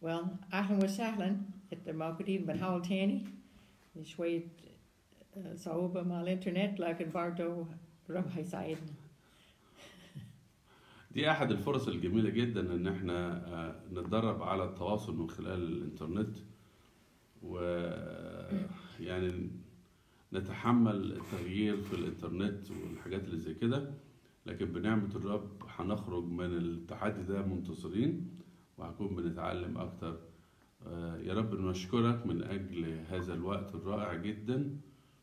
well أهلا وسهلا إنتوا موجودين بنحاول تاني شوية آه، صعوبة مع الإنترنت لكن برضو ربنا يساعدنا دي احد الفرص الجميله جدا ان احنا آه، نتدرب على التواصل من خلال الانترنت و يعني نتحمل التغيير في الانترنت والحاجات اللي زي كده لكن بنعمة الرب هنخرج من التحدي ده منتصرين وهنكون بنتعلم أكتر آه، يا رب نشكرك من أجل هذا الوقت الرائع جدا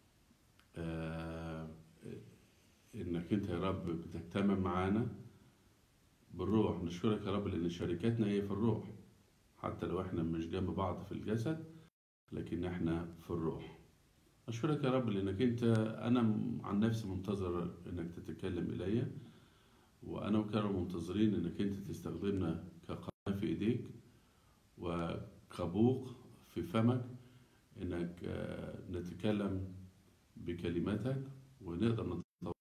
آه، إنك أنت يا رب بتجتمع معانا بالروح نشكرك يا رب لأن شركتنا هي في الروح حتى لو احنا مش جنب بعض في الجسد لكن احنا في الروح أشكرك يا رب لأنك أنت أنا عن نفسي منتظر إنك تتكلم إلي وأنا وكانوا منتظرين إنك أنت تستخدمنا كقناة في إيديك وكبوق في فمك إنك آه، نتكلم بكلماتك ونقدر نتطور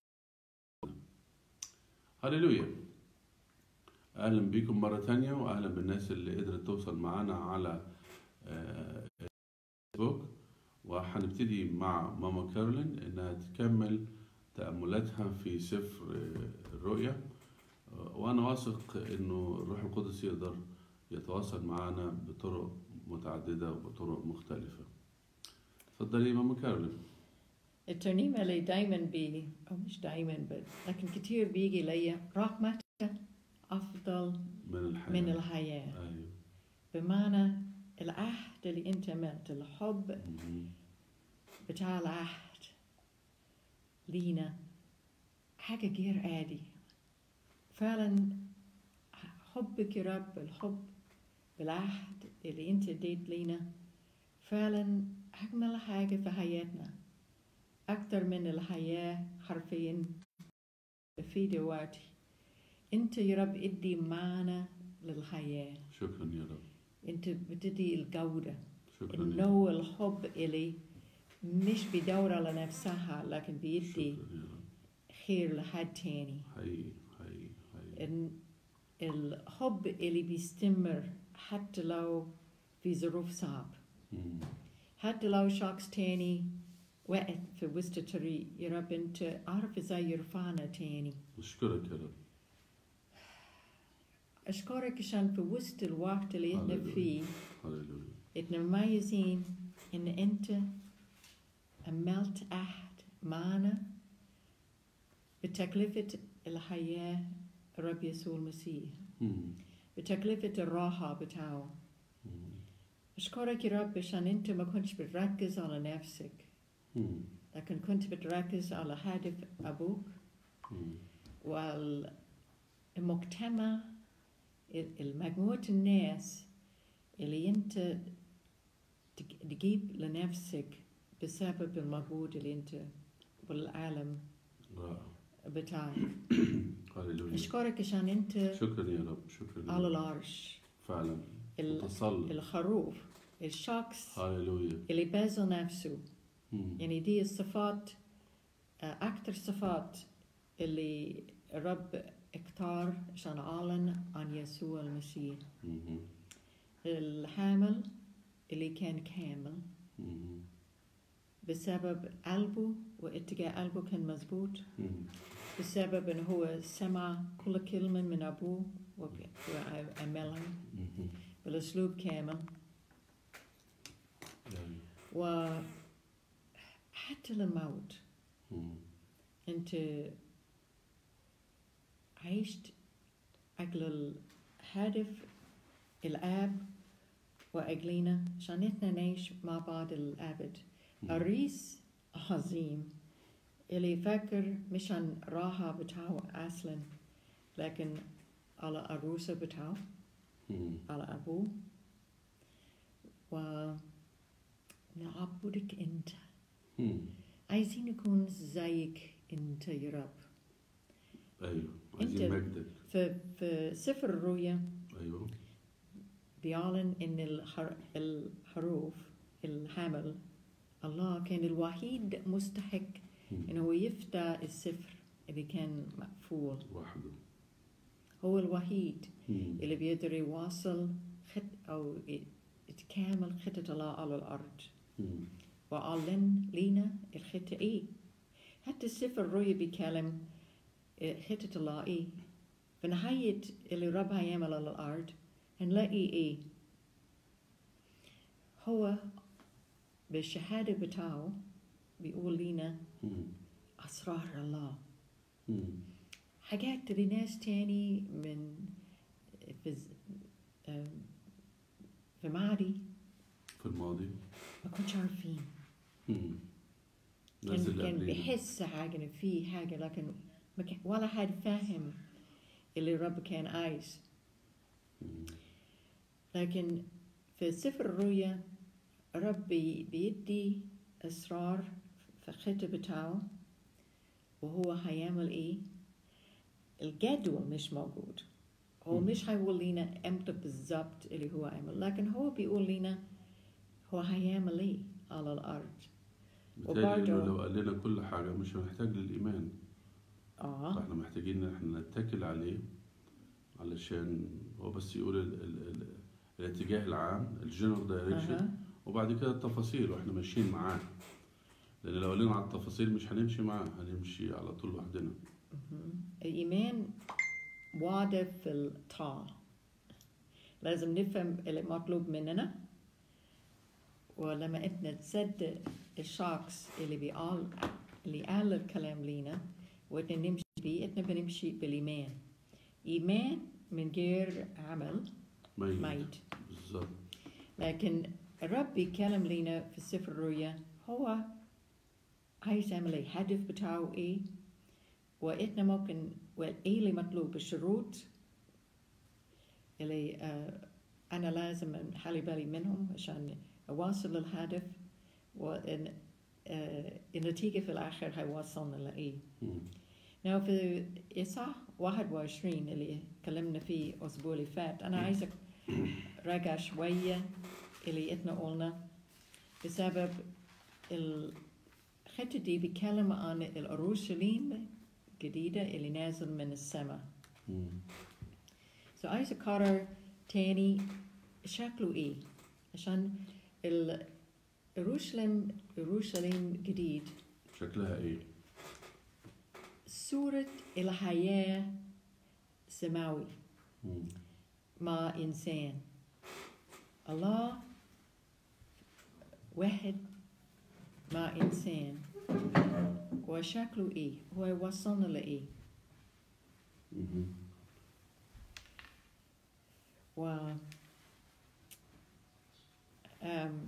هللويا أهلا بكم مرة تانية وأهلا بالناس اللي قدرت توصل معانا على آه، فيسبوك وهنبتدي مع ماما كارولين إنها تكمل تأملاتها في سفر آه، الرؤيا آه، وأنا واثق إنه الروح القدس يقدر يتواصل معانا بطرق متعددة وبطرق مختلفة اتفضلي ماما كارولين الترنيمة اللي دايما بي أو مش دايما بس لكن كتير بيجي لي رحمتك أفضل من الحياة من الحياة أيوه بمعنى العهد اللي أنت عملت الحب مهم. بتاع العهد لينا حاجة غير عادي فعلا حبك يا رب الحب بالعهد اللي انت اديت لينا فعلا أجمل حاجة في حياتنا أكتر من الحياة حرفيا في دلوقتي انت يا رب ادي معنى للحياة شكرا يا رب انت بتدي الجودة شكرا يا رب انه الحب اللي مش بيدور على نفسها لكن بيدي شكرا يا رب خير لحد تاني حقيقي حقيقي حقيقي إن الحب اللي بيستمر حتى لو في ظروف صعب مم. حتى لو شخص تاني وقت في وسط الطريق يا رب انت عارف ازاي يرفعنا تاني أشكرك يا رب اشكرك عشان في وسط الوقت اللي احنا هللويا. فيه هللويا احنا مميزين ان انت عملت عهد معنا بتكلفة الحياة الرب يسوع المسيح مم. بتكلفة الراحة بتاعه مم. أشكرك يا رب عشان أنت ما كنتش بتركز على نفسك مم. لكن كنت بتركز على هدف أبوك مم. والمجتمع المجموعة الناس اللي أنت تج- تجيب لنفسك بسبب المجهود اللي أنت والعالم رائع بتاعك هللويا أشكرك عشان أنت شكرا يا رب شكرا يا على رب. العرش فعلا ال- متسلط الخروف الشخص هللويا اللي بذل نفسه مم. يعني دي الصفات آه، أكثر صفات اللي الرب اختار عشان أعلن عن يسوع المسيح مم. الحامل اللي كان كامل مم. بسبب قلبه واتجاه قلبه كان مظبوط مم. بسبب انه هو سمع كل كلمة من أبوه وب- وعملها مم. بالأسلوب كامل أيوة. وحتى للموت مم. أنت عشت أجل الهدف الآب وأجلنا عشان إحنا نعيش مع بعض الأبد مم. عريس عظيم اللي يفكر مش عن راحة بتاعه أصلا لكن على عروسة بتاعه مم. على أبوه ونعبدك أنت مم. عايزين نكون زيك أنت يا رب ايوه عايزين أنت- مجدك في, في سفر الرؤيا ايوه بيعلن ان الحر... الحروف الحمل الله كان الوحيد مستحق مم. انه هو يفتح السفر اللي كان مقفول وحده هو الوحيد مم. اللي بيقدر يواصل خط أو تكامل خطة الله على الأرض مم. وأعلن لينا الخطة إيه حتى السفر الرؤيا بيتكلم إيه خطة الله إيه في نهاية اللي رب هيعمل على الأرض هنلاقي إيه هو بالشهادة بتاعه بيقول لينا مم. أسرار الله مم. حاجات لناس تاني من في ز- آم، في ماضي في الماضي ما كنتش عارفين مم. كان نزل كان قبلينا. بيحس حاجة إن في حاجة لكن ما كان ولا حد فاهم اللي الرب كان عايز مم. لكن في سفر الرؤيا الرب بي- بيدي أسرار في الخطة بتاعه وهو هيعمل إيه الجدول مش موجود هو مم. مش هيقول لنا امتى بالظبط اللي هو عمل لكن هو بيقول لنا هو هيعمل ايه على الارض بالتالي إنه وبرضه- لو قال لنا كل حاجة مش هنحتاج للإيمان اه فاحنا محتاجين إن احنا نتكل عليه علشان هو بس يقول ال ال ال الاتجاه العام الجنرال دايركشن أها. وبعد كده التفاصيل واحنا ماشيين معاه لأن لو قلنا على التفاصيل مش هنمشي معاه هنمشي على طول لوحدنا مهم. الإيمان واضح في الطاعة لازم نفهم اللي مطلوب مننا ولما إحنا تصدق الشخص اللي بيقال اللي قال الكلام لينا وإحنا نمشي بيه إحنا بنمشي بالإيمان إيمان من غير عمل ميت ميت بالظبط لكن الرب بيتكلم لنا في سفر الرؤيا هو عايز يعمل ايه هدف بتاعه ايه واحنا ممكن وايه اللي مطلوب الشروط اللي آه انا لازم اخلي بالي منهم عشان اوصل للهدف وان آه النتيجة في الآخر هيوصلنا لإيه مم. Now في إصحاح 21 اللي كلمنا فيه الأسبوع اللي فات أنا عايزة راجع شوية اللي إحنا قلنا بسبب الحتة دي بيتكلم عن الأورشليم الجديدة اللي نازل من السماء مم. so عايزة أكرر تاني شكله إيه عشان ال- أورشليم أورشليم جديد شكلها ايه؟ صورة الحياة سماوي مم. مع إنسان الله واحد مع إنسان وشكله إيه هو يوصلنا لإيه مم. و أم،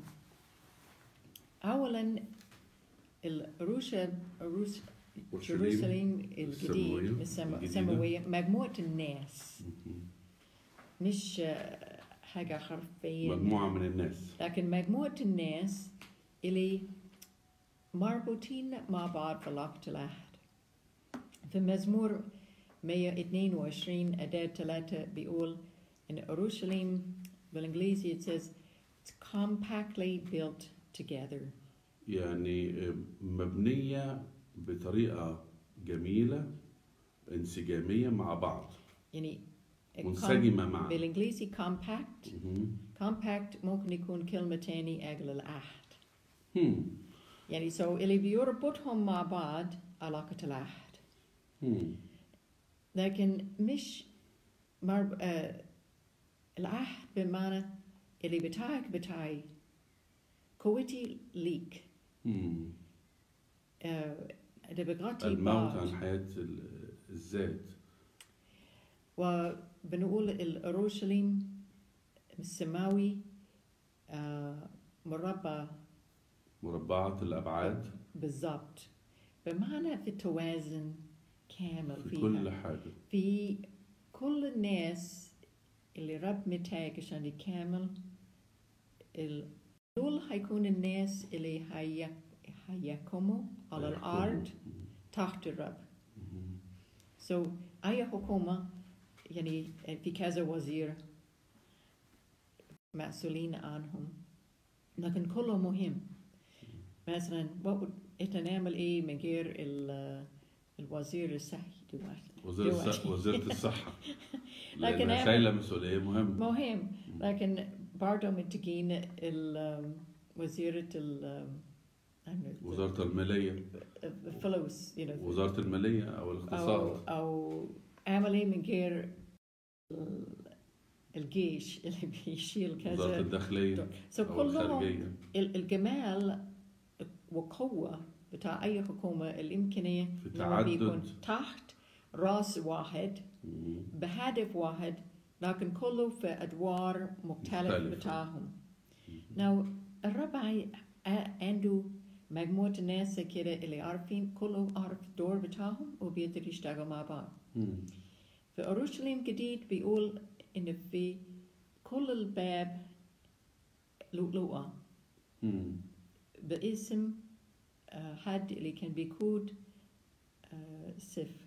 أولا الروشا روس جيروسلم السماوية الجديد السما- الجديدة. السماوية مجموعة الناس مم. مش آه، حاجة حرفية مجموعة من الناس لكن مجموعة الناس اللي مربوطين مع بعض في الوقت العهد في مزمور 122 أداة 3 بيقول إن أورشليم بالإنجليزي it says it's compactly built together يعني مبنية بطريقة جميلة انسجامية مع بعض يعني منسجمة مع بالإنجليزي compact مم. compact ممكن يكون كلمة تاني أجل العهد مم. يعني سو اللي بيربطهم مع بعض علاقة العهد مم. لكن مش مرب... آه العهد بمعنى اللي بتاعك بتاعي قوتي ليك مم. آه ده بغطي الموت بعض عن حياة ال- الذات وبنقول الأورشليم السماوي آه مربع مربعة الأبعاد بالضبط بمعنى في توازن كامل في فيها كل حاجة في كل الناس اللي رب متاعك عشان يكمل ال- دول هيكون الناس اللي هي هيحكموا على الأرض تحت الرب مم. so أي حكومة يعني في كذا وزير مسؤولين عنهم لكن كله مهم مثلا what would- إحنا نعمل إيه من غير ال- الوزير الصحي دلوقتي وزير الصح... دلوقتي. وزيرة الصحة لكن لأنها أنا- شايلة مسؤولية مهمة مهم لكن برضه متقين ال- وزيرة ال وزارة المالية الفلوس you know, وزارة المالية أو أو الاقتصاد أو عملي من غير ال- الجيش اللي بيشيل وزارة كذا الداخلية so أو كلهم الخارجية ال- الجمال وقوة بتاع أي حكومة الإمكانية في إنه ما بيكون تعدد تحت راس واحد مم. بهدف واحد لكن كله في أدوار مختلفة مختلفة. بتاعهم Now الرب عي- ع- عنده مجموعة ناس كده اللي عارفين كله عارف الدور بتاعهم وبيقدر يشتغل مع بعض مم. في أورشليم جديد بيقول إن في كل الباب لؤلؤة مم. باسم آه، حد اللي كان بيقود آه، سفر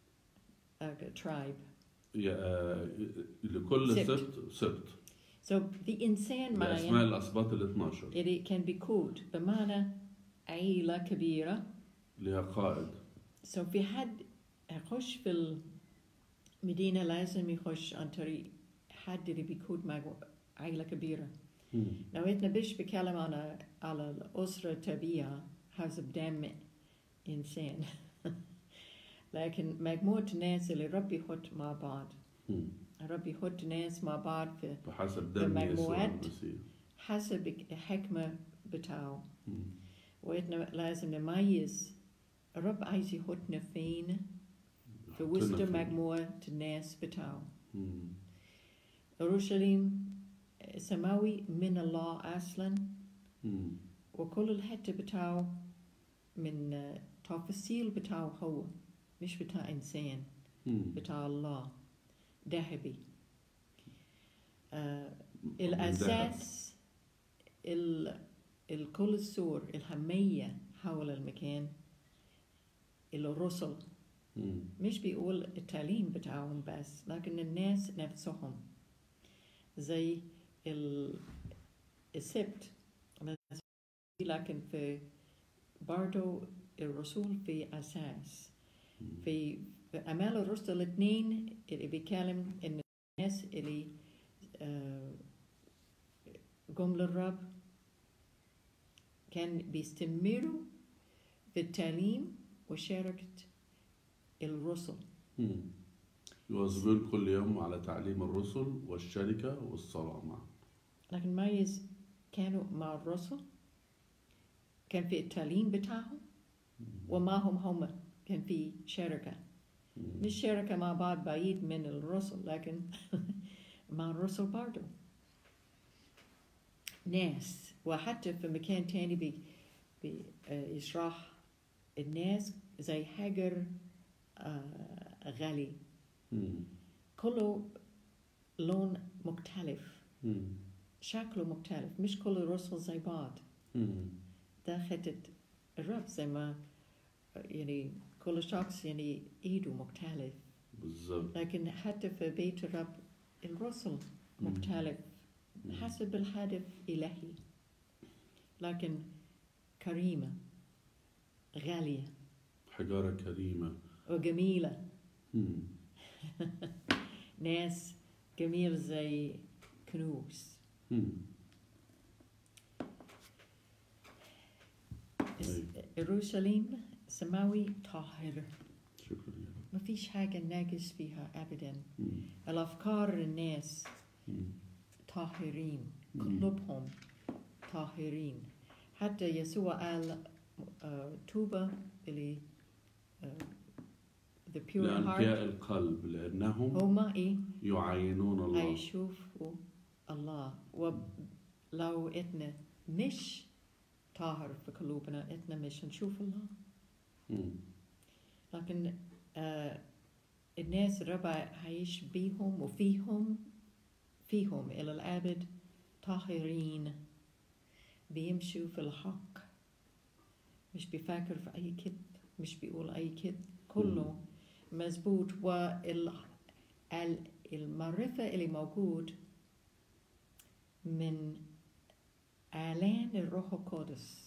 ترايب يا- آه، لكل سبت. سبت سبت so the إنسان بأسماء معين الأسباط ال 12 اللي كان بيقود بمعنى عيلة كبيرة لها قائد so في حد يخش في المدينة لازم يخش عن طريق حد اللي بيقود مع عيلة كبيرة مم. لو إحنا بيش بكلم على على الأسرة التربية حسب دم إنسان لكن مجموعة الناس اللي ربي يحط مع بعض مم. ربي يحط ناس مع بعض في بحسب دم يسوع المجموعات. المسيح حسب الحكمة بتاعه مم. وإحنا لازم نميز الرب عايز يحطنا فين في يحطنا وسط في- مجموعة الناس بتاعه مم. أورشليم سماوي من الله أصلا مم. وكل الحتة بتاعه من آه، تفاصيل بتاعه هو مش بتاع إنسان مم. بتاع الله ذهبي آه من ذهب. الأساس ال- الكل السور الحمية حول المكان الرسل مم. مش بيقول التعليم بتاعهم بس لكن الناس نفسهم زي ال- السبت لكن في برضو الرسول في أساس مم. في في أعمال الرسل الاثنين اللي بيتكلم إن الناس اللي آه، قم للرب كان بيستمروا في التعليم وشاركة الرسل مم. يواظبون كل يوم على تعليم الرسل والشركة والصلاة معا لكن ما يز كانوا مع الرسل كان في التعليم بتاعهم ومعهم هم كان في شركة مم. مش شركة مع بعض بعيد من الرسل لكن مع الرسل برضو ناس وحتى في مكان تاني بي بيشرح الناس زي حجر آه، غالي مم. كله لون مختلف مم. شكله مختلف مش كل الرسل زي بعض مم. ده حتة الرب زي ما يعني كل شخص يعني ايده مختلف بالظبط لكن حتى في بيت الرب الرسل مم. مختلف مم. حسب الهدف إلهي لكن كريمة غالية حجارة كريمة وجميلة مم. ناس جميل زي كنوز مم. اس- أورشليم سماوي طاهر شكرا يا رب ما فيش حاجة ناقص فيها أبدا مم. الأفكار الناس مم. طاهرين مم. قلوبهم طاهرين حتى يسوع قال آه، توبة اللي آه، the pure لأنقياء heart القلب لأنهم هما إيه يعاينون الله هيشوفوا الله ولو إتنا مش طاهر في قلوبنا إتنا مش نشوف الله مم. لكن آه الناس الرب هيعيش بيهم وفيهم فيهم إلى الأبد طاهرين بيمشوا في الحق مش بيفكر في أي كذب مش بيقول أي كذب كله مزبوط والمعرفة اللي موجود من إعلان الروح القدس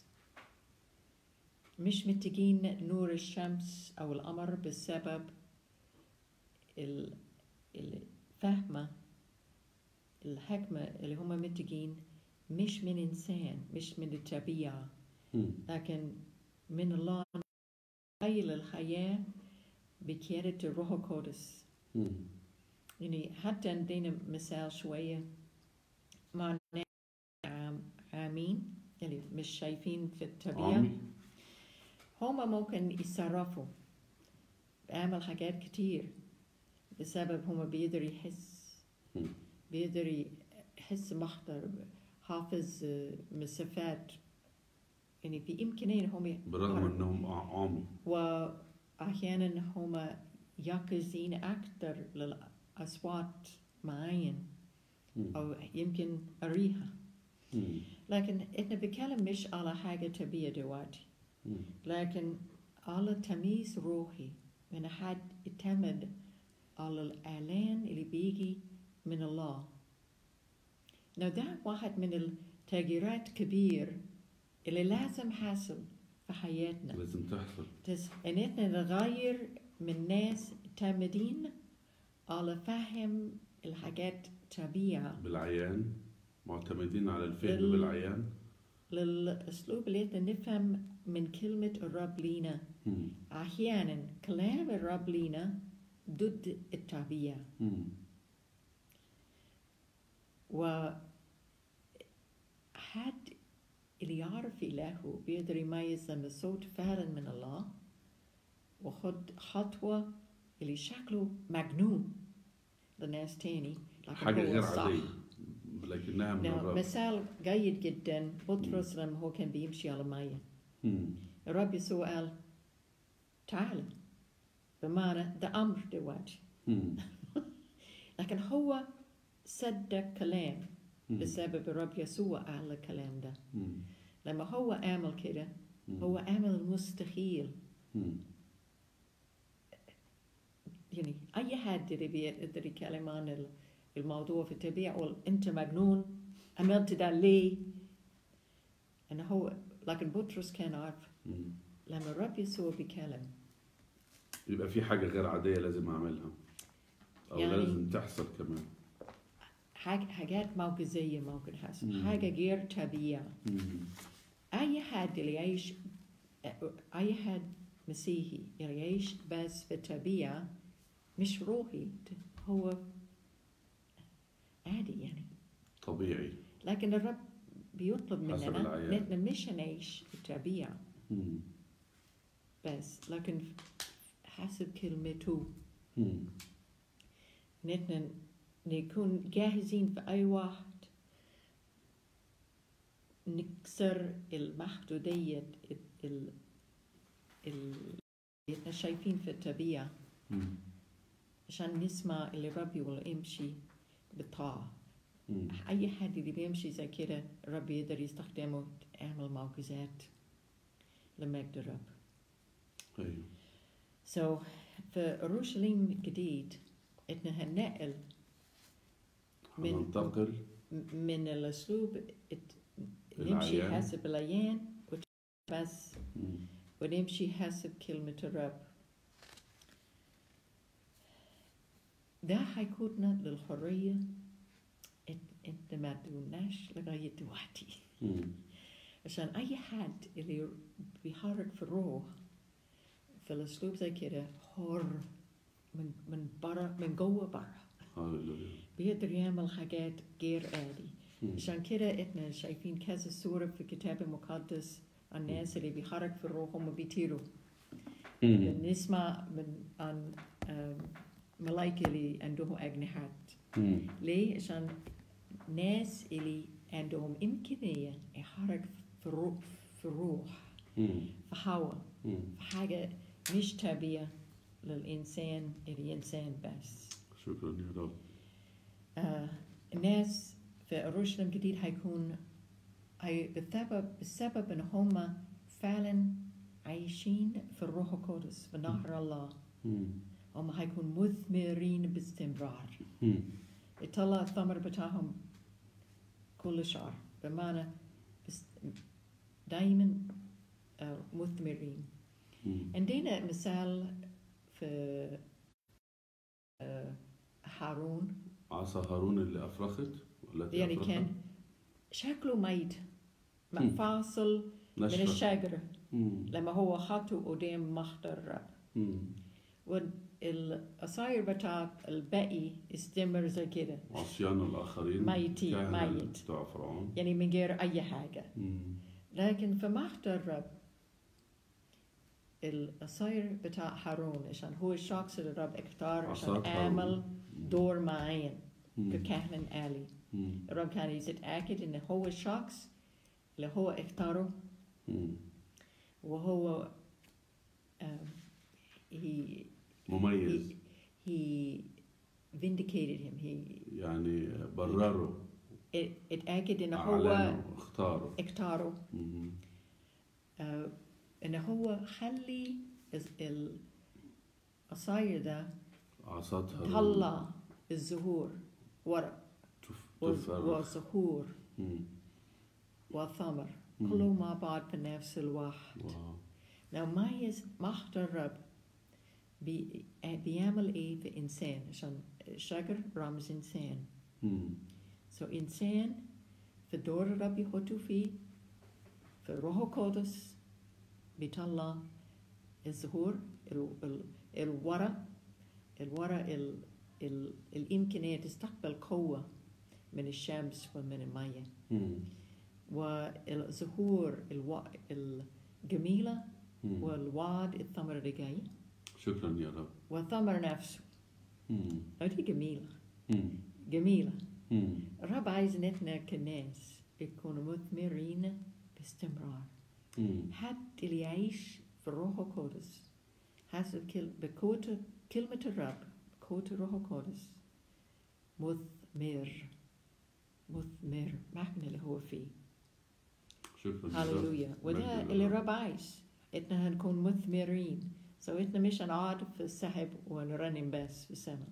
مش متجين نور الشمس أو القمر بسبب ال... ال... فاهمة الحكمة اللي هم متجين مش من إنسان مش من الطبيعة مم. لكن من الله تخيل الحياة بقيادة الروح القدس مم. يعني حتى عندنا مثال شوية مع ناس عام عامين اللي مش شايفين في الطبيعة عامي هم ممكن يتصرفوا بيعمل حاجات كتير بسبب هم بيقدر يحس مم. بيقدر يحس مخطر حافظ آه، مسافات يعني في إمكانية هم بالرغم انهم ع- عامي وأحيانا هم يقظين أكثر للأصوات معين مم. أو يمكن أريها مم. لكن إحنا بنتكلم مش على حاجة طبيعية دلوقتي مم. لكن على تمييز روحي من حد يعتمد على الإعلان اللي بيجي من الله Now ده واحد من التغييرات كبير اللي لازم حصل في حياتنا لازم تحصل تس إن إحنا نغير من ناس تعتمدين على فهم الحاجات طبيعة بالعيان معتمدين على الفهم بال- بالعيان للأسلوب اللي إحنا نفهم من كلمة الرب لينا مم. أحيانا كلام الرب لينا ضد الطبيعة مم. و حد اللي يعرف إلهه بيقدر يميز لما الصوت فعلا من الله وخد خطوة اللي شكله مجنون لناس تاني لكن حاجة هو غير صح. عادية لكنها من نعم الرب مثال جيد جدا بطرس لما هو كان بيمشي على المية مم. الرب يسوع قال تعال بمعنى ده أمر دلوقتي مم. لكن هو صدق كلام مم. بسبب الرب يسوع قال الكلام ده مم. لما هو عمل كده مم. هو عمل المستحيل مم. يعني أي حد اللي بيقدر يتكلم عن ال- الموضوع في الطبيعة يقول أنت مجنون عملت ده ليه؟ أنا هو لكن بطرس كان عارف مم. لما الرب يسوع بيكلم يبقى في حاجة غير عادية لازم أعملها أو يعني- لازم تحصل كمان حاج- حاجات معجزية ممكن حصل مم. حاجة غير طبيعية مم. أي حد اللي يعيش أي حد مسيحي اللي يعيش بس في الطبيعة مش روحي هو عادي يعني طبيعي لكن الرب بيطلب حسب مننا الأعيان. نحن مش نعيش في الطبيعة مم. بس لكن حسب كلمته مم. نحن نكون جاهزين في أي وقت نكسر المحدودية ال- ال- ال- اللي احنا شايفين في الطبيعة مم. عشان نسمع اللي الرب يقول امشي بطاعة مم. أي حد اللي بيمشي زي كده الرب يقدر يستخدمه يعمل معجزات لمجد الرب أيوه So في أورشليم الجديد احنا هننقل من- هننتقل م- من الأسلوب الت- نمشي العيان. حسب العيان وت- بس مم. ونمشي حسب كلمة الرب ده حيقودنا للحرية إن- انت ما تقولناش لغاية دلوقتي مم. عشان أي حد اللي بيحرك في الروح في الأسلوب زي كده حر من من برا من جوه برا هللويا بيقدر يعمل حاجات غير عادي مم. عشان كده احنا شايفين كذا صورة في الكتاب المقدس عن الناس اللي بيحرك في الروح هم بيطيروا مم. نسمع من عن آم، ملايكة اللي عندهم أجنحات مم. ليه؟ عشان ناس اللي عندهم إمكانية يحرك في الروح في الروح مم. في هوا مم. في حاجة مش طبيعية للإنسان اللي إنسان بس شكرا يا رب آه الناس في أورشليم الجديد هيكون هي بسبب بسبب إن هم فعلا عايشين في الروح القدس في نهر الله مم. هم هيكون مثمرين باستمرار مم. يطلع الثمر بتاعهم كل شهر بمعنى بس دايما آه، مثمرين مم. عندنا مثال في آه، هارون عصا هارون اللي افرخت والتي يعني أفرخت؟ كان شكله ميت مم. منفصل من نشفة الشجرة مم. لما هو حطه قدام مخدر الرب مم. والقصاير بتاعت الباقي استمر زي كده عصيان الاخرين ميتين، كهنة ميت. بتوع فرعون يعني من غير أي حاجة مم. لكن في مخدر الرب القصاير بتاع هارون عشان هو الشخص اللي الرب اختار عشان عصات عمل هارون. دور معين مم. ككاهن آلي مم. الرب كان يتأكد إن هو الشخص اللي هو اختاره مم. وهو um, he مميز he, he vindicated him he يعني برروا ات- اتأكد إن هو اعلنوا اختاروا اختاره مم. آه، إن هو خلي ال- القصاير ده عصات هارون طلع الزهور ورق تف- و- تفرخ وزهور مم. وثمر مم. كله مع بعض في نفس الوقت واو لو ميز محضر الرب بي بيعمل ايه في انسان عشان الشجر رمز انسان مم. سو so انسان في دور الرب يحطه فيه في الروح القدس بيطلع الزهور ال- ال- الورق الورق ال- ال- الإمكانية تستقبل قوة من الشمس ومن المية مم. والزهور الو... الجميلة مم. والوعد الثمر اللي جاي شكرا يا رب والثمر نفسه مم. هذه جميلة مم. جميلة مم. الرب عايز نحن كناس يكونوا مثمرين باستمرار مم. حد اللي يعيش في الروح القدس حسب كل... بقوة كلمة الرب قوة الروح القدس مثمر مثمر مهما اللي هو فيه شكرا يا رب هللويا وده مجد اللي للرب. الرب عايز إحنا هنكون مثمرين سو إحنا مش هنقعد في السحب ونرنم بس في السماء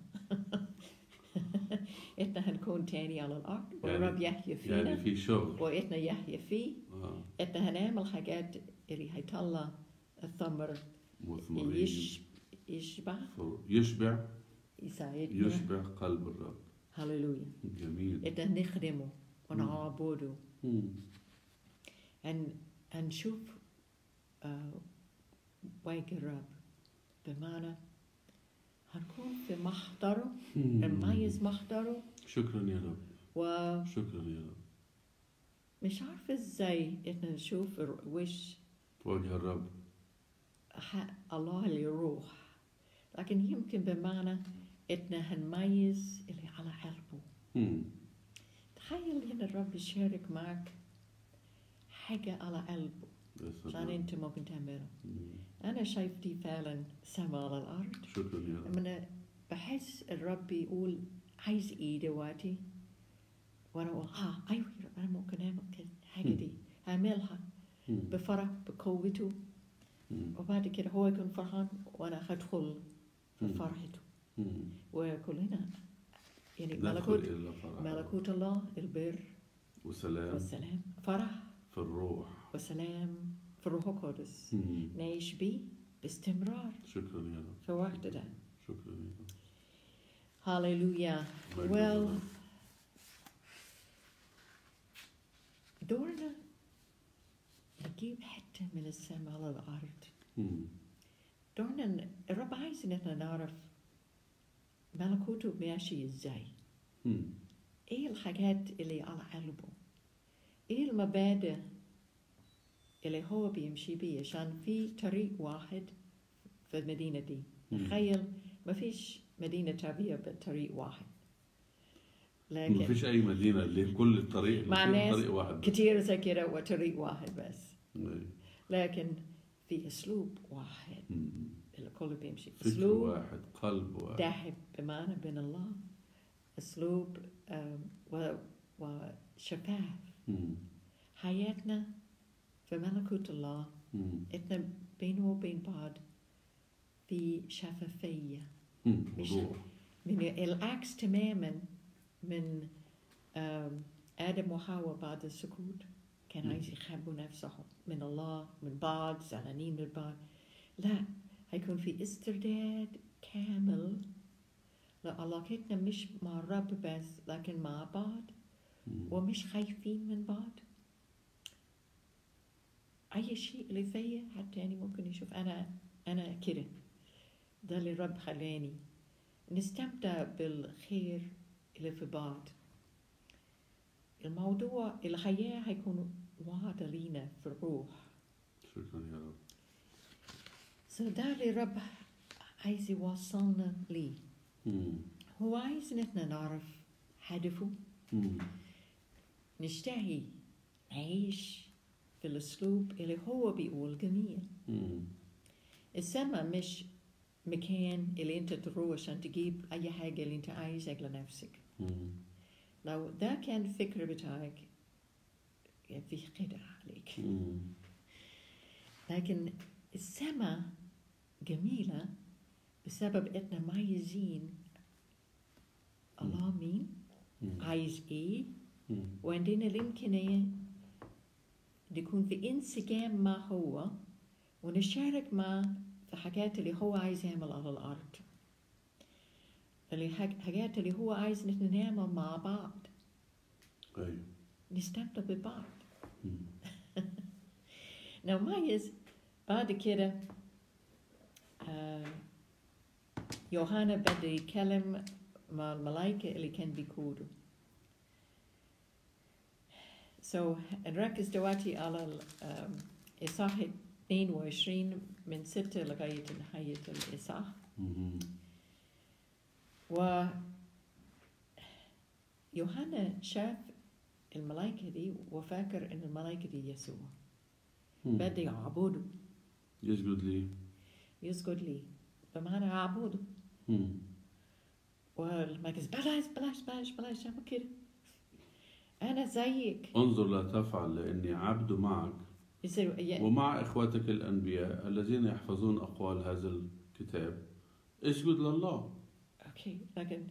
إحنا هنكون تاني على الأرض والرب يحيا فينا يعني في شغل وإحنا يحيا فيه آه. إحنا هنعمل حاجات اللي هيطلع الثمر مثمرين يش... يشبع فر- يشبع يساعدنا يشبع قلب الرب هللويا جميل إحنا نخدمه ونعبده مم. هن هنشوف آه وجه الرب بمعنى هنكون في محضره مم. نميز محضره شكرا يا رب ومش شكرا يا رب عارفة ازاي احنا نشوف الر- وش وجه الرب ح- الله اللي يروح لكن يمكن بمعنى احنا هنميز اللي على قلبه مم. تخيل ان الرب يشارك معك حاجة على قلبه يا عشان سلام. انت ممكن تعملها مم. انا شايف دي فعلا سما على الارض شكرا يا رب لما بحس الرب يقول عايز ايه دلوقتي وانا اقول اه ايوه يا رب انا ممكن اعمل كده حاجه مم. دي هعملها مم. بفرح بقوته مم. وبعد كده هو يكون فرحان وانا هدخل في مم. فرحته مم. وكلنا يعني ندخل ملكوت إلى فرح ملكوت الله البر وسلام والسلام فرح في الروح وسلام في الروح القدس مم. نعيش بيه باستمرار شكرا يا رب في وقت ده شكرا يا رب هاليلويا مجد well للرب. دورنا نجيب حتة من السماء على الأرض مم. دورنا ن- الرب عايز إن احنا نعرف ملكوته ماشي ازاي مم. ايه الحاجات اللي على قلبه ايه المبادئ اللي هو بيمشي بيه عشان في طريق واحد في المدينة دي مم. تخيل ما فيش مدينة تعبية بطريق واحد ما لكن فيش أي مدينة اللي كل الطريق اللي مع فيها ناس طريق واحد بس. كتير زي كده وطريق واحد بس أي. لكن في اسلوب واحد مم. الكل بيمشي فكر اسلوب واحد قلب واحد ذاهب بمعنى بين الله اسلوب آم، و- وشفاف مم. حياتنا في ملكوت الله مم. احنا بينه وبين بعض في شفافية مم. مش- وضوح من العكس تماما من آم، آدم وحواء بعد السكوت كان مم. عايز يخبوا نفسهم من الله من بعض زعلانين من بعض لا هيكون في استرداد كامل علاقتنا مش مع الرب بس لكن مع بعض مم. ومش خايفين من بعض أي شيء اللي فيا حد تاني ممكن يشوف أنا أنا كده ده اللي الرب خلاني نستمتع بالخير اللي في بعض الموضوع الحياة هيكون وعد لينا في الروح شكرا يا رب so ده اللي الرب عايز يوصلنا ليه مم. هو عايز إن احنا نعرف هدفه مم. نشتهي نعيش في الأسلوب اللي هو بيقول جميل مم. السما مش مكان اللي انت تروح عشان تجيب أي حاجة اللي انت عايزها لنفسك مم. لو ده كان الفكر بتاعك في خدعة عليك مم. لكن السما جميلة بسبب احنا مميزين الله مين مم. عايز ايه مم. وعندنا الإمكانية نكون في انسجام مع هو ونشارك معه في حاجات اللي هو عايز يعمل على الأرض اللي حاج- حاجات اللي هو عايز نحن نعمل مع بعض أيوة نستمتع ببعض مم. نميز بعد كده آه، يوحنا بدأ يتكلم مع الملائكة اللي كان بيقودوا so نركز دلوقتي على ال- آم، إصحاح 22 من ستة لغاية نهاية الإصحاح مم. و يوحنا شاف الملائكة دي وفاكر إن الملائكة دي يسوع مم. بدأ يعبده يسجد لي يسجد لي بمعنى أعبده مم. والمركز بلاش بلاش بلاش بلاش تعمل كده أنا زيك انظر لا تفعل لأني عبد معك يصير ي- ومع إخوتك الأنبياء الذين يحفظون أقوال هذا الكتاب اسجد لله أوكي لكن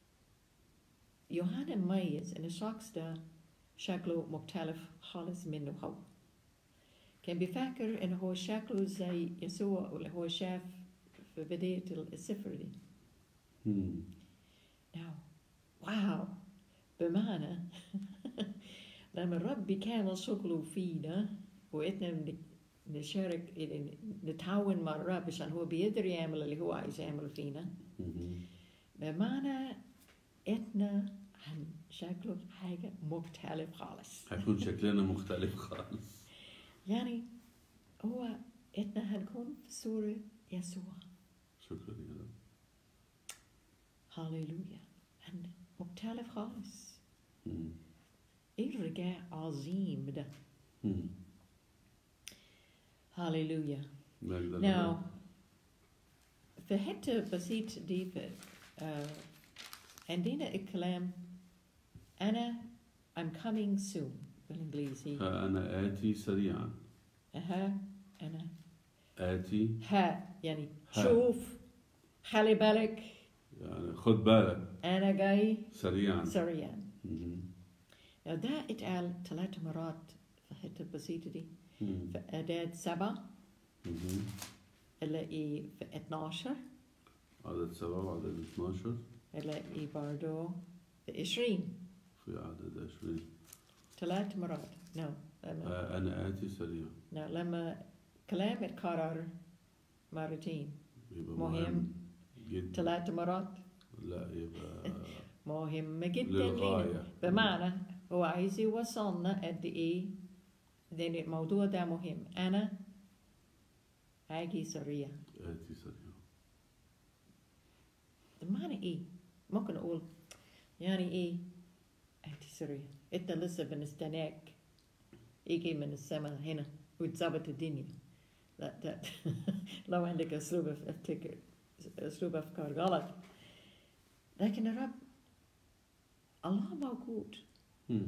يوحنا مميز إن الشخص ده شكله مختلف خالص منه هو كان بيفكر إنه هو شكله زي يسوع اللي هو شاف في بداية السفر دي مم. نعم واو بمعنى لما الرب بيكمل شغله فينا وإحنا بن- نشارك نتعاون مع الرب عشان هو بيقدر يعمل اللي هو عايز يعمل فينا مم. بمعنى إحنا هنشكله حاجة مختلف خالص هيكون شكلنا مختلف خالص يعني هو إحنا هنكون في صورة يسوع شكرا يا رب هاليلويا هن- مختلف خالص مم. إيه الرجاء عظيم ده مم. هاليلويا مجد Now لله. في حتة بسيط دي في آه عندنا الكلام أنا I'm coming soon بالإنجليزي ها أنا آتي سريعا ها أنا آتي ها يعني ها. شوف خلي بالك يعني خد بالك أنا جاي سريعا سريعا مم. Now ده اتقال ثلاث مرات في الحتة البسيطة دي مم. في أعداد سبعة مم. الاقي في 12 عدد سبعة وعدد 12 الاقي برضو في 20 في عدد 20 ثلاث مرات نو لما ها أنا آتي سريعا نو لما كلام اتكرر مرتين يبقى مهم. مهم جدا ثلاث مرات لا يبقى مهمة جدا لينا للغاية بمعنى هو عايز يوصلنا قد ايه لان الموضوع ده مهم انا هاجي سريع آتي سريعا بمعنى ايه ممكن اقول يعني ايه هاجي سريع انت لسه بنستناك يجي من السماء هنا وتظبط الدنيا لا ده لو عندك اسلوب افتكر اسلوب افكار غلط لكن الرب الله موجود مم.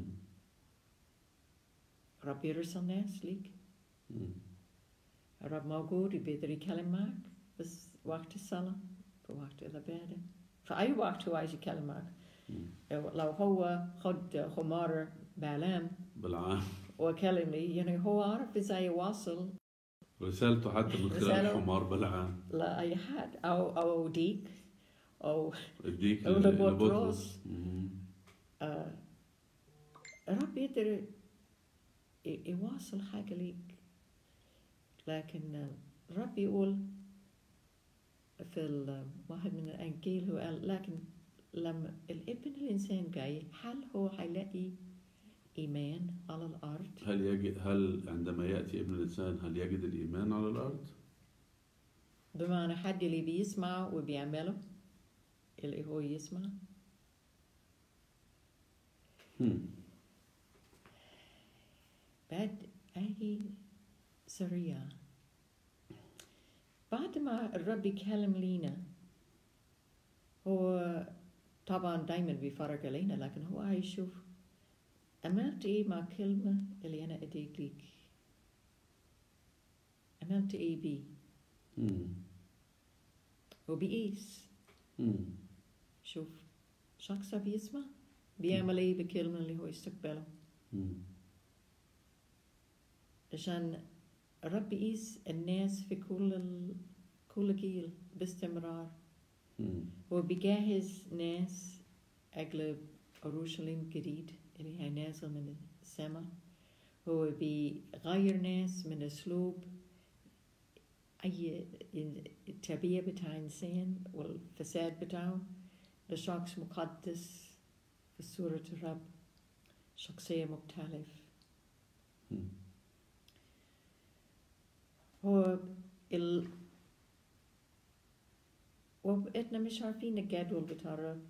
الرب يرسل ناس ليك مم. الرب موجود بيقدر يتكلم معك بس وقت الصلاة في وقت العبادة في أي وقت هو عايز يتكلم معك مم. لو هو خد خمار بالام بالعام وكلمني يعني هو عارف ازاي يواصل رسالته حتى من خلال رسالة. حمار بلعام لأي حد أو أو ديك أو اديك أو ل- لبطرس. لبطرس مم. آه، الرب يقدر ي- يواصل حاجة ليك لكن آه، الرب يقول في ال- واحد من الأنجيل هو قال لكن لما الابن الإنسان جاي هل هو هيلاقي إيمان على الأرض؟ هل يجد هل عندما يأتي ابن الإنسان هل يجد الإيمان على الأرض؟ بمعنى حد اللي بيسمع وبيعمله اللي هو يسمع هم. بعد أي سريع بعد ما الرب يكلم لينا هو طبعا دايما بيفرق علينا لكن هو هيشوف عملت ايه مع كلمة اللي أنا أديك ليك عملت ايه بيه هم. هو بيقيس هم. شوف شخص بيسمع بيعمل ايه بالكلمة اللي هو يستقبلها هم. عشان الرب يقيس الناس في كل ال... كل جيل باستمرار هم. هو بيجهز ناس أجل أورشليم جديد اللي هي نازل من السماء هو بيغير ناس من أسلوب أي التربية بتاع إنسان والفساد بتاعه لشخص مقدس في صورة الرب شخصية مختلف هم. هو ال وإحنا مش عارفين الجدول بتاع الرب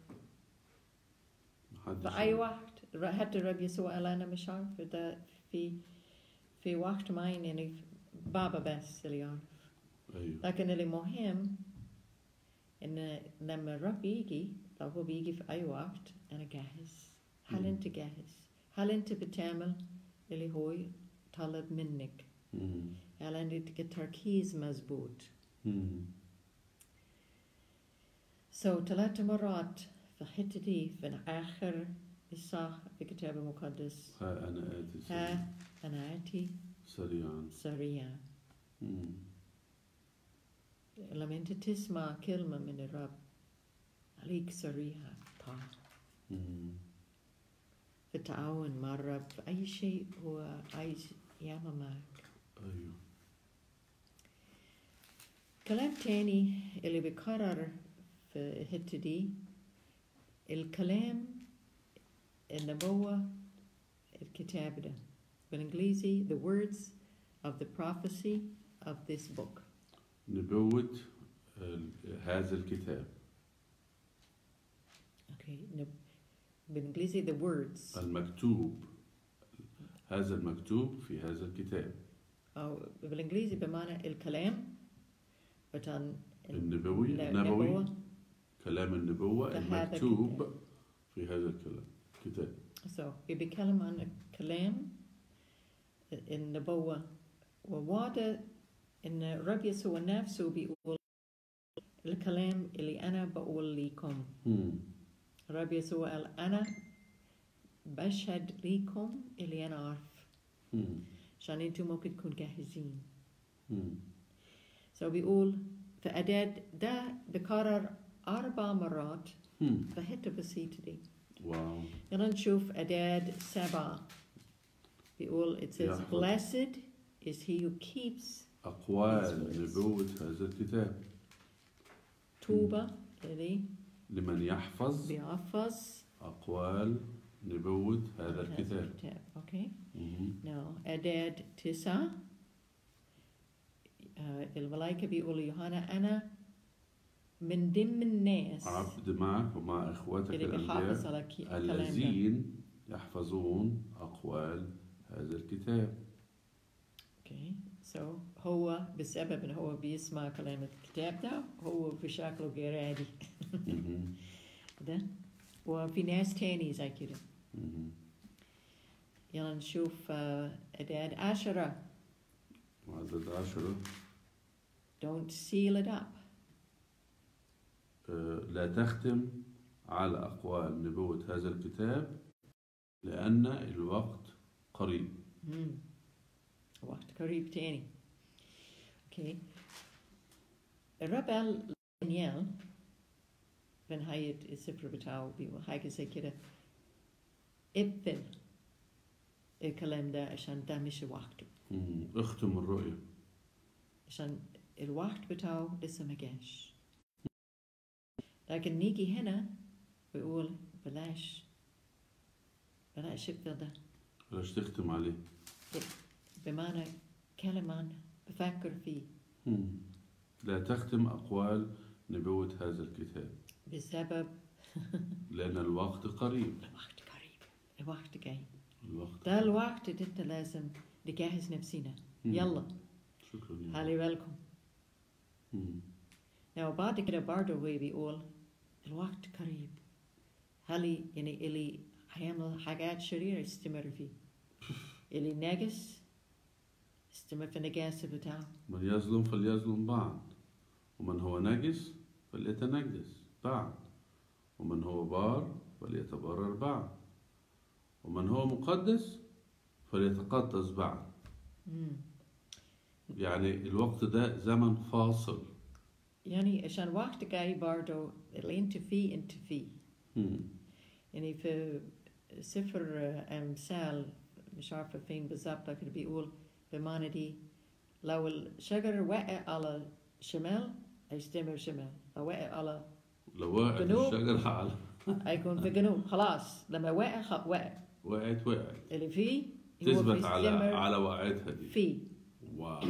محدش في أي وقت حتى الرب يسوع قال أنا مش عارف ده في في وقت معين يعني بابا بس اللي يعرف أيوه لكن اللي مهم إن لما الرب يجي لو هو بيجي في أي وقت أنا جاهز هل مم. أنت جاهز؟ هل أنت بتعمل اللي هو طلب منك؟ هم. هل عندك التركيز مزبوط؟ هم. سو so, ثلاث مرات في الحتة دي في آخر الصح في الكتاب المقدس ها أنا آتي سريعا ها أنا آتي سريعا سريعا هم. لما أنت تسمع كلمة من الرب عليك سريعا طاعة هم. في التعاون مع الرب في أي شيء هو عايز يعمل معك أيوه كلام تاني اللي بيكرر في الحتة دي الكلام النبوة الكتاب ده بالإنجليزي the words of the prophecy of this book نبوة ال- هذا الكتاب okay. نب- بالإنجليزي the words المكتوب هذا المكتوب في هذا الكتاب أو بالإنجليزي بمعنى الكلام بتاع النبوي النبوة النبوي كلام النبوة في هذا المكتوب الكتاب. في هذا الكلام كتاب so بيتكلم عن الكلام النبوة ووعد إن الرب يسوع نفسه بيقول الكلام اللي أنا بقول لكم هم. الرب يسوع قال أنا بشهد لكم اللي أنا أعرف هم. عشان أنتم ممكن تكونوا جاهزين هم. so بيقول في أعداد ده بكرر أربع مرات هم. في حتة بسيطة دي واو يلا نشوف أعداد سبعة بيقول it says يحفظ. blessed is he who keeps أقوال These words. نبوة هذا الكتاب توبة اللي لمن يحفظ بيحفظ أقوال نبوة هذا الكتاب اوكي مهم. نو أعداد تسعة آه، الملائكة بيقولوا يوحنا أنا من ضمن الناس عبد معك ومع إخوتك اللي بيحافظ الأنبياء على كي- الكلام ده الذين يحفظون أقوال هذا الكتاب اوكي سو هو بسبب ان هو بيسمع كلام الكتاب ده هو في شكله غير عادي مهم. ده وفي ناس تاني زي كده مهم. يلا نشوف آه، أعداد عشرة وعدد عشرة don't seal it up آه، لا تختم على أقوال نبوة هذا الكتاب لأن الوقت قريب مم. وقت قريب تاني اوكي الرب قال لدانيال بنهاية السفر بتاعه بيقول حاجة زي كده اقفل الكلام ده عشان ده مش وقته مم. اختم الرؤية عشان الوقت بتاعه لسه ما جاش لكن نيجي هنا بيقول بلاش بلاش اقفل ده بلاش تختم عليه بمعنى كلام عنه بفكر فيه مم. لا تختم أقوال نبوة هذا الكتاب بسبب لأن الوقت قريب الوقت قريب الوقت جاي الوقت ده الوقت اللي انت لازم نجهز نفسنا مم. يلا شكرا يا رب. خلي بالكم مم. Now بعد كده برضه هو بيقول الوقت قريب هل يعني اللي هيعمل حاجات شريرة يستمر فيه اللي ناقص يستمر في النجاسة بتاعه من يظلم فليظلم بعض ومن هو نجس فليتنجس بعض ومن هو بار فليتبرر بعض ومن هو مقدس فليتقدس بعض مم. يعني الوقت ده زمن فاصل يعني عشان وقت جاي برضه اللي انت فيه انت فيه مم. يعني في سفر أمثال مش عارفة فين بالظبط لكن بيقول بمعنى دي لو الشجر وقع على شمال هيستمر شمال لو وقع على لو وقعت جنوب. الشجرة على هيكون في جنوب خلاص لما وقع خ- وقع وقعت وقعت اللي فيه هو تثبت على بيستمر على وقعتها دي فيه واو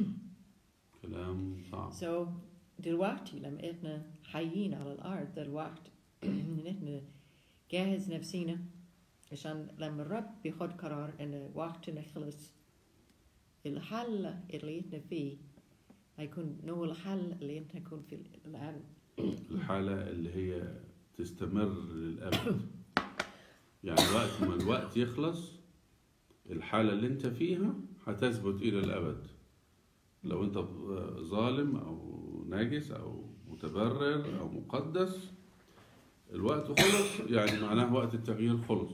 كلام صعب so دلوقتي لما احنا حيين على الارض ده الوقت ان احنا جاهز نفسينا عشان لما الرب بياخد قرار ان وقتنا خلص الحل اللي احنا فيه هيكون نوع الحل اللي احنا نكون في الان الحالة اللي هي تستمر للأبد يعني وقت ما الوقت يخلص الحالة اللي انت فيها هتثبت إلى الأبد لو انت ظالم أو ناجس أو متبرر أو مقدس الوقت خلص يعني معناه وقت التغيير خلص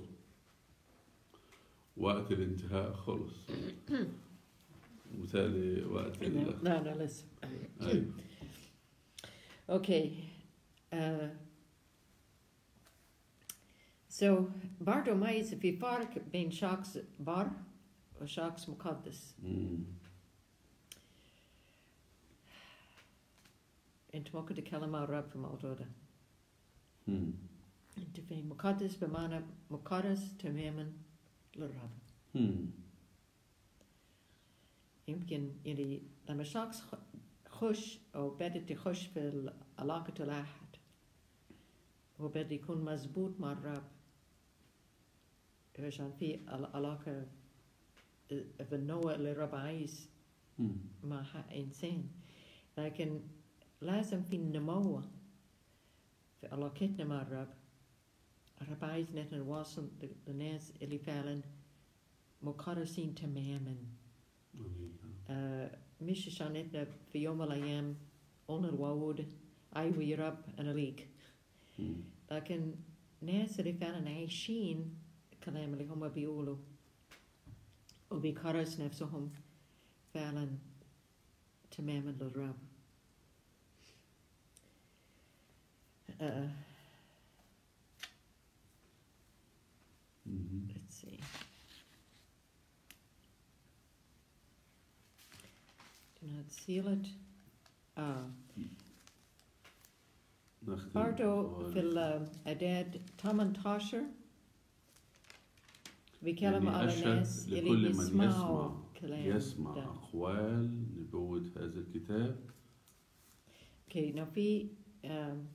وقت الانتهاء خلص مثالي وقت ال- لا لا لسه أيوة. اوكي uh, so برضو ميز في فرق بين شخص بار وشخص مقدس مم. انت ممكن تتكلم مع الرب في الموضوع ده مم. انت فين مقدس بمعنى مكرس تماما للرب مم. يمكن يعني لما شخص خ- خش او بدأت تخش في علاقة الأحد وبدأ يكون مزبوط مع الرب عشان في علاقة بالنوع اللي الرب عايز مم. مع ح- إنسان لكن لازم في نمو في علاقتنا مع الرب الرب عايز إن إحنا نواصل للناس اللي فعلا مكرسين تماما آمين. آه مش عشان إحنا في يوم من الأيام قلنا الوعود أيوة يا رب أنا ليك مم. لكن ناس اللي فعلا عايشين الكلام اللي هم بيقولوا وبيكرس نفسهم فعلا تماما للرب uh, مم. let's see do not seal it آه. نختم برضو في الأعداد 18 بيتكلم يعني على أشهد الناس لكل اللي من بيسمعوا يسمع كلام يسمع ده. أقوال نبوة هذا الكتاب اوكي now في آم،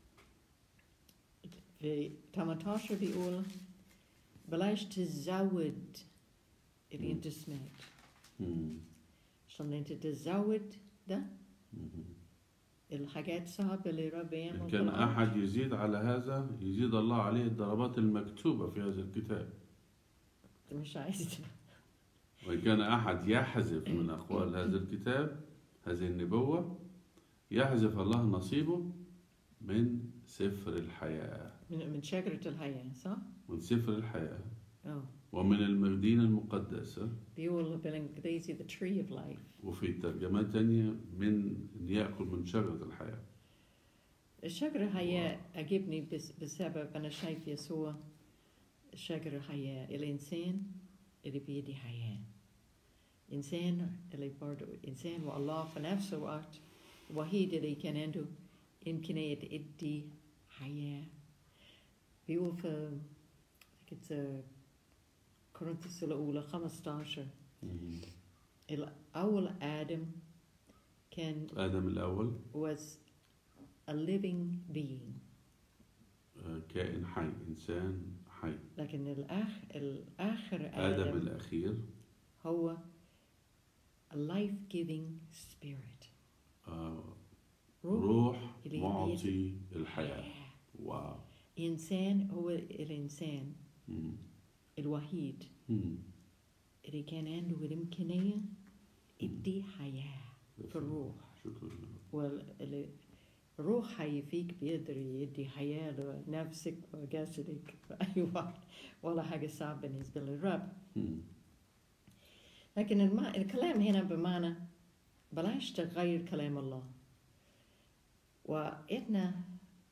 في 18 بيقول بلاش تزود اللي مم. انت سمعت مم. عشان انت تزود ده مم. الحاجات صعبة اللي رب يعمل إن في كان الأرض. أحد يزيد على هذا يزيد الله عليه الضربات المكتوبة في هذا الكتاب أنت مش عايز وإن كان أحد يحذف من أقوال هذا الكتاب هذه النبوة يحذف الله نصيبه من سفر الحياة من من شجرة الحياة صح؟ من سفر الحياة اه ومن المدينة المقدسة بيقول بالإنجليزي the tree of life وفي ترجمات تانية من إن يأكل من شجرة الحياة الشجرة هي عجبني بس بسبب أنا شايف يسوع الشجرة هي الإنسان اللي بيدي حياة إنسان اللي برضو إنسان والله في نفس الوقت الوحيد اللي كان عنده إمكانية يدي حياة بيقول في كنت كورنثوس الأولى 15 مم. الأول آدم كان آدم الأول was a living being آه، كائن حي إنسان حي لكن الآخ الآخر آدم آدم الأخير هو a life-giving spirit آه، روح روح اللي معطي الحياة حياة. واو إنسان هو الإنسان مم. الوحيد مم. اللي كان عنده الإمكانية يدي حياة في الروح شكرا والروح حي فيك بيقدر يدي حياة لنفسك وجسدك في أي وقت ولا حاجة صعبة بالنسبة للرب مم. لكن الم... الكلام هنا بمعنى بلاش تغير كلام الله وإحنا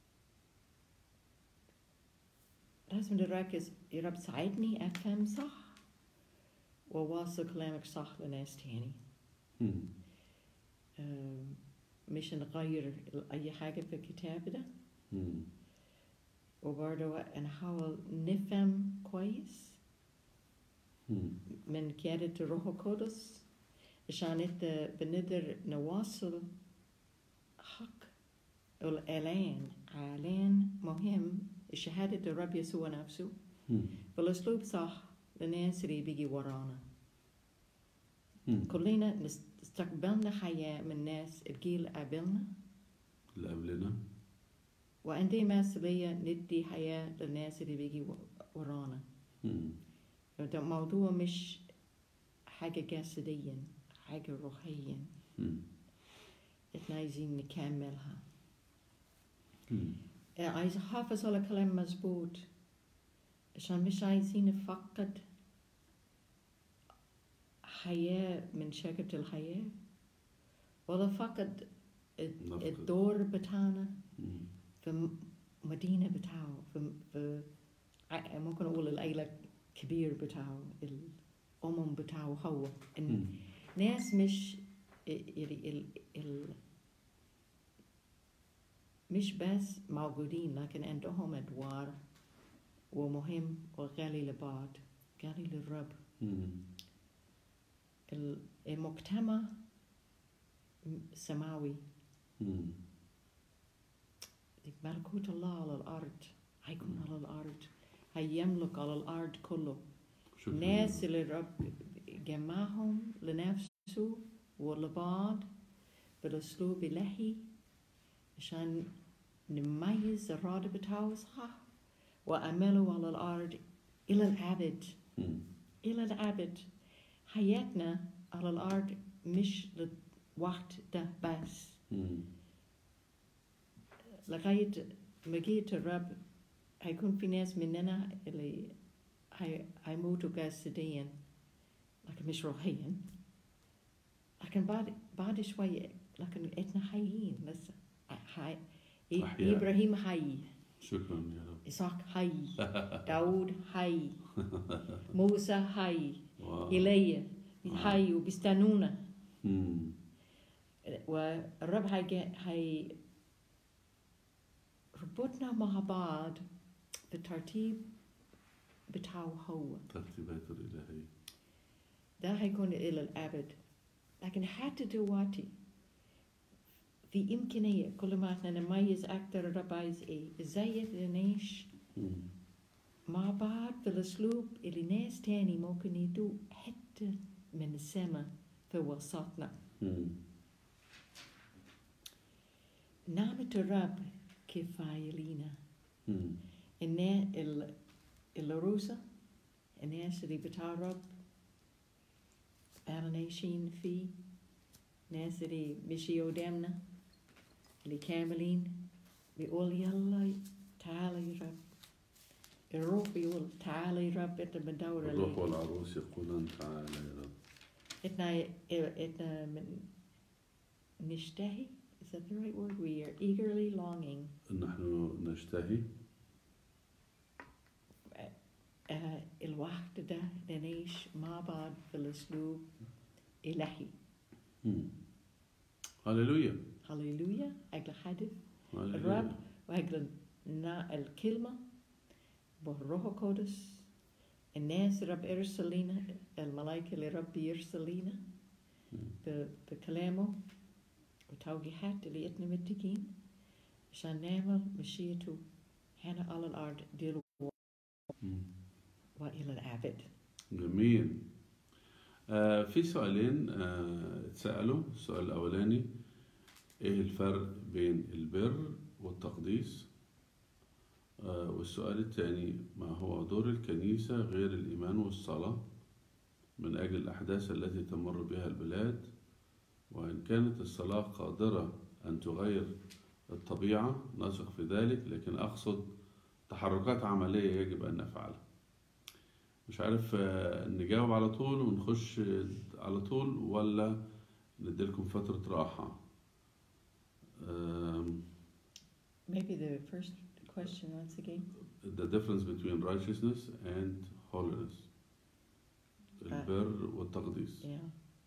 لازم نركز يا رب ساعدني أفهم صح وواصل كلامك صح لناس تاني مم. أم، مش نغير أي حاجة في الكتاب ده مم. وبرضه نحاول نفهم كويس مم. من قيادة الروح القدس عشان إنت بنقدر نواصل حق الإعلان إعلان مهم شهادة الرب يسوع نفسه مم. بالأسلوب صح للناس اللي بيجي ورانا مم. كلنا نست- استقبلنا حياة من ناس الجيل قبلنا اللي قبلنا وعندي مسؤولية ندي حياة للناس اللي بيجي و- ورانا مم. ده الموضوع مش حاجة جسديا حاجة روحيا مم. احنا عايزين نكملها مم. آه، عايز احافظ على كلام مظبوط عشان مش عايزين نفقد حياة من شجرة الحياة ولا فقد نفقد. الدور بتاعنا مم. في المدينة بتاعه في, في ع- ممكن أقول العيلة الكبير بتاعه الأمم بتاعه هو إن مم. ناس مش ال ال ال مش بس موجودين لكن عندهم أدوار ومهم وغالي لبعض غالي للرب مم. ال- المجتمع سماوي مم. ملكوت الله على الأرض هيكون على الأرض هيملك على الأرض كله شكرا الناس اللي الرب جمعهم لنفسه ولبعض بالأسلوب الإلهي عشان نميز الرادة بتاعه صح وأعمله على الأرض إلى الأبد مم. إلى الأبد حياتنا على الأرض مش للوقت ده بس مم. لغاية مجيء الرب هيكون في ناس مننا اللي هي هيموتوا جسديا لكن مش روحيا لكن بعد بعد شوية لكن احنا حيين لسه حي أحياء. إبراهيم حي شكرا يا رب إسحاق حي داود حي موسى حي واو. إيليا حي وبيستنونا مم. والرب هيجي هي ربطنا مع بعض بالترتيب بتاعه هو ترتيبات الإلهية ده هيكون إلى الأبد لكن حتى دلوقتي في إمكانية كل ما احنا نميز أكتر الرب عايز إيه إزاي نعيش مم. مع بعض بالأسلوب اللي ناس تاني ممكن يدوق حتة من السماء في وسطنا مم. نعمة الرب كفاية لينا مم. النا ال- العروسة الناس اللي بتاع الرب احنا عايشين فيه ناس اللي مشي قدامنا اللي كاملين بيقول يلا تعالى يا رب الروح بيقول تعالى يا رب انت بندور الروح عليك والعروس يقولون تعالى يا رب احنا احنا من نشتهي is that the right word? We are eagerly longing نحن نشتهي آه الوقت ده نعيش مع بعض في الأسلوب إلهي مم. هللويا هللويا أجل حدث هللويا. الرب وأجل نا- الكلمة بالروح القدس الناس رب يرسل لنا الملائكة اللي رب يرسل لنا ب- بكلامه وتوجيهات اللي إحنا متقين عشان نعمل مشيئته هنا على الأرض دلوقتي مم. وإلى الأبد جميل آه في سؤالين آه اتسألوا السؤال الأولاني إيه الفرق بين البر والتقديس آه والسؤال الثاني ما هو دور الكنيسة غير الإيمان والصلاة من أجل الأحداث التي تمر بها البلاد وإن كانت الصلاة قادرة أن تغير الطبيعة نثق في ذلك لكن أقصد تحركات عملية يجب أن نفعلها مش عارف آه، نجاوب على طول ونخش آه، على طول ولا نديلكم فترة راحة آم، Maybe the first question once again. the difference between righteousness and holiness البر والتقديس Yeah.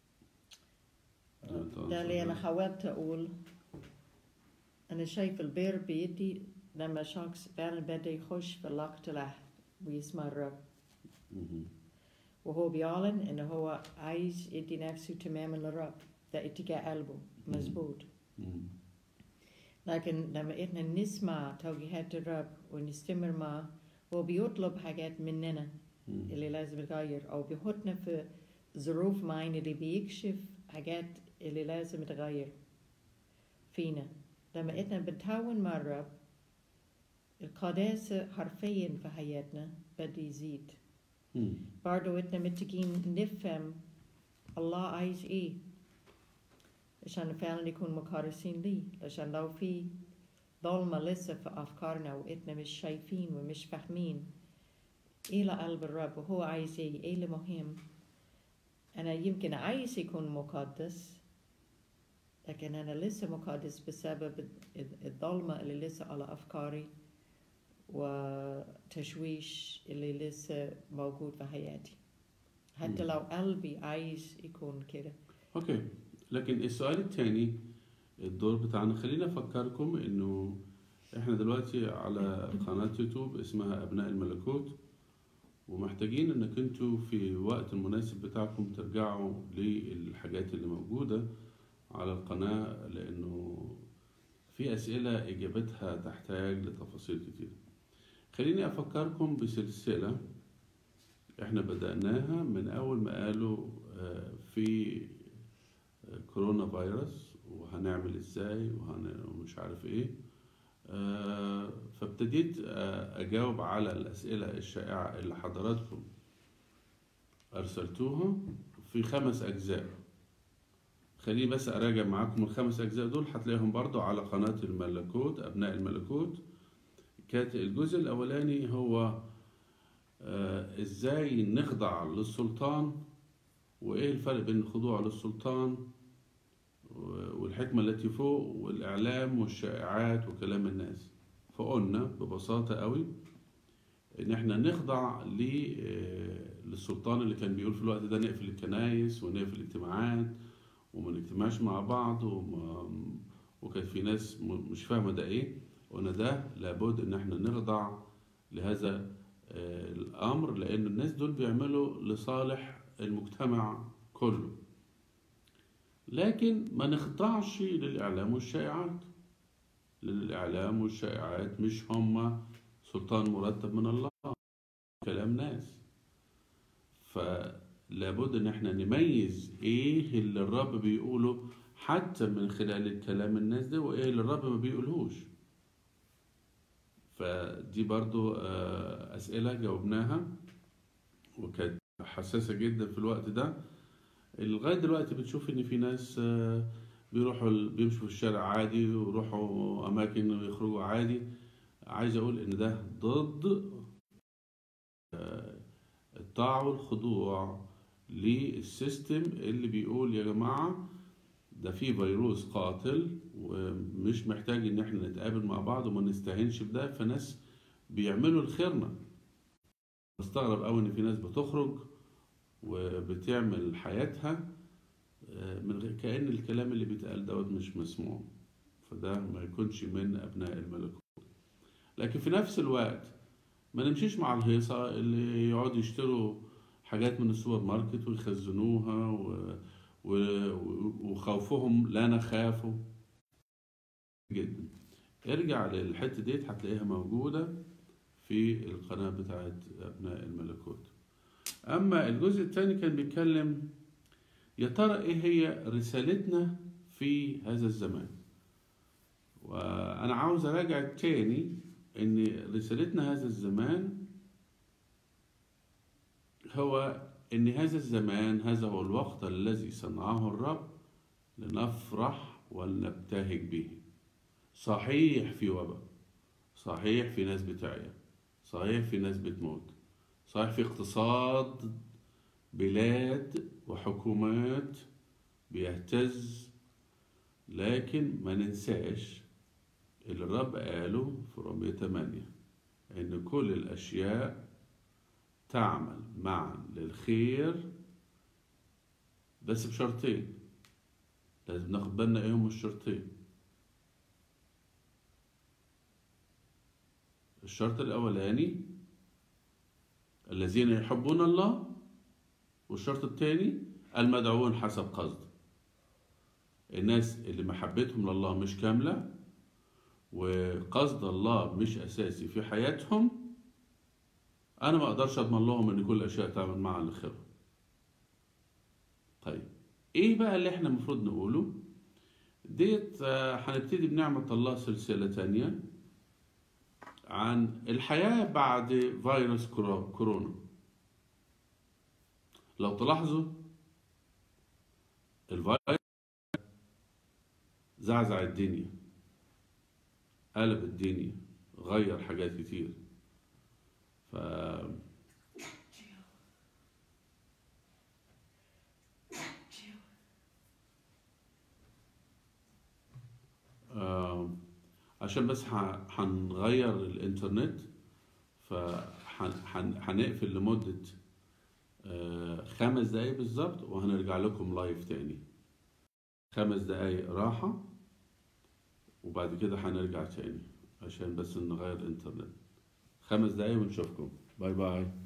أنت ده اللي أنا أنصر حاولت أقول أنا شايف البر بيدي لما شخص فعلا بده يخش في الوقت له ويسمع الرب مهم. وهو بيعلن إنه هو عايز يدي نفسه تماما للرب ده اتجاه قلبه مظبوط مم. لكن لما إحنا نسمع توجيهات الرب ونستمر معه هو بيطلب حاجات مننا مم. اللي لازم يتغير أو بيحطنا في ظروف معينة اللي بيكشف حاجات اللي لازم تغير فينا لما إحنا بنتعاون مع الرب القداسة حرفيا في حياتنا بدي يزيد مم. برضو إحنا محتاجين نفهم الله عايز إيه عشان فعلا نكون مكرسين ليه عشان لو في ظلمة لسه في أفكارنا وإحنا مش شايفين ومش فاهمين إيه لقلب الرب وهو عايز إيه إيه اللي مهم أنا يمكن عايز يكون مقدس لكن أنا لسه مقدس بسبب الض- الظلمة اللي لسه على أفكاري وتشويش اللي لسه موجود في حياتي حتى مم. لو قلبي عايز يكون كده اوكي لكن السؤال الثاني الدور بتاعنا خلينا افكركم انه احنا دلوقتي على قناة يوتيوب اسمها ابناء الملكوت ومحتاجين انك انتوا في الوقت المناسب بتاعكم ترجعوا للحاجات اللي موجودة على القناة لانه في اسئلة اجابتها تحتاج لتفاصيل كتير خليني افكركم بسلسلة احنا بدأناها من اول ما قالوا آه، في كورونا فيروس وهنعمل ازاي وهن- ومش عارف ايه آه، فابتديت آه، اجاوب على الاسئله الشائعه اللي حضراتكم ارسلتوها في خمس اجزاء خليني بس اراجع معاكم الخمس اجزاء دول هتلاقيهم برضو على قناه الملكوت ابناء الملكوت كانت الجزء الاولاني هو آه، ازاي نخضع للسلطان وايه الفرق بين الخضوع للسلطان والحكمة التي فوق والإعلام والشائعات وكلام الناس فقلنا ببساطة قوي إن إحنا نخضع ل- آه، للسلطان اللي كان بيقول في الوقت ده نقفل الكنايس ونقفل الاجتماعات وما نجتمعش مع بعض وما وكان في ناس م- مش فاهمة ده إيه قلنا ده لابد إن إحنا نخضع لهذا آه، الأمر لأن الناس دول بيعملوا لصالح المجتمع كله لكن ما نخضعش للإعلام والشائعات لأن الإعلام والشائعات مش هم سلطان مرتب من الله كلام ناس فلابد ان احنا نميز ايه اللي الرب بيقوله حتى من خلال الكلام الناس ده وايه اللي الرب ما بيقولهوش فدي برضو آه، أسئلة جاوبناها وكانت حساسة جدا في الوقت ده لغاية دلوقتي بتشوف إن في ناس آه، بيروحوا ال- بيمشوا في الشارع عادي ويروحوا أماكن ويخرجوا عادي عايز أقول إن ده ضد آه، الطاعة والخضوع للسيستم اللي بيقول يا جماعة ده في فيروس قاتل ومش محتاج ان احنا نتقابل مع بعض وما نستهينش بده فناس بيعملوا الخيرنا بستغرب قوي ان في ناس بتخرج وبتعمل حياتها آه، من غير كأن الكلام اللي بيتقال دوت مش مسموع فده ما يكونش من ابناء الملكوت لكن في نفس الوقت ما نمشيش مع الهيصة اللي يقعدوا يشتروا حاجات من السوبر ماركت ويخزنوها و... و... وخوفهم لا نخاف جدا ارجع للحتة ديت هتلاقيها موجودة في القناة بتاعت أبناء الملكوت أما الجزء الثاني كان بيتكلم يا ترى إيه هي رسالتنا في هذا الزمان وأنا عاوز أراجع تاني إن رسالتنا هذا الزمان هو إن هذا الزمان هذا هو الوقت الذي صنعه الرب لنفرح ولنبتهج به صحيح في وباء صحيح في ناس بتعيا صحيح في ناس بتموت صحيح في اقتصاد بلاد وحكومات بيهتز لكن ما ننساش اللي الرب قاله في رمية 8 إن كل الأشياء تعمل معا للخير بس بشرطين لازم ناخد بالنا ايه هم الشرطين الشرط الأولاني الذين يحبون الله والشرط الثاني المدعوون حسب قصده الناس اللي محبتهم لله مش كاملة وقصد الله مش أساسي في حياتهم أنا ما أقدرش أضمن لهم إن كل الأشياء تعمل معا لخير طيب إيه بقى اللي إحنا المفروض نقوله ديت آه، هنبتدي بنعمة الله سلسلة تانية عن الحياة بعد فيروس كورو- كورونا لو تلاحظوا الفيروس زعزع الدنيا قلب الدنيا غير حاجات كتير ف آم، عشان بس ح- هنغير الانترنت فهنقفل لمدة آه، خمس دقايق بالظبط وهنرجع لكم لايف تاني خمس دقايق راحة وبعد كده هنرجع تاني عشان بس نغير الانترنت خمس دقايق ونشوفكم باي باي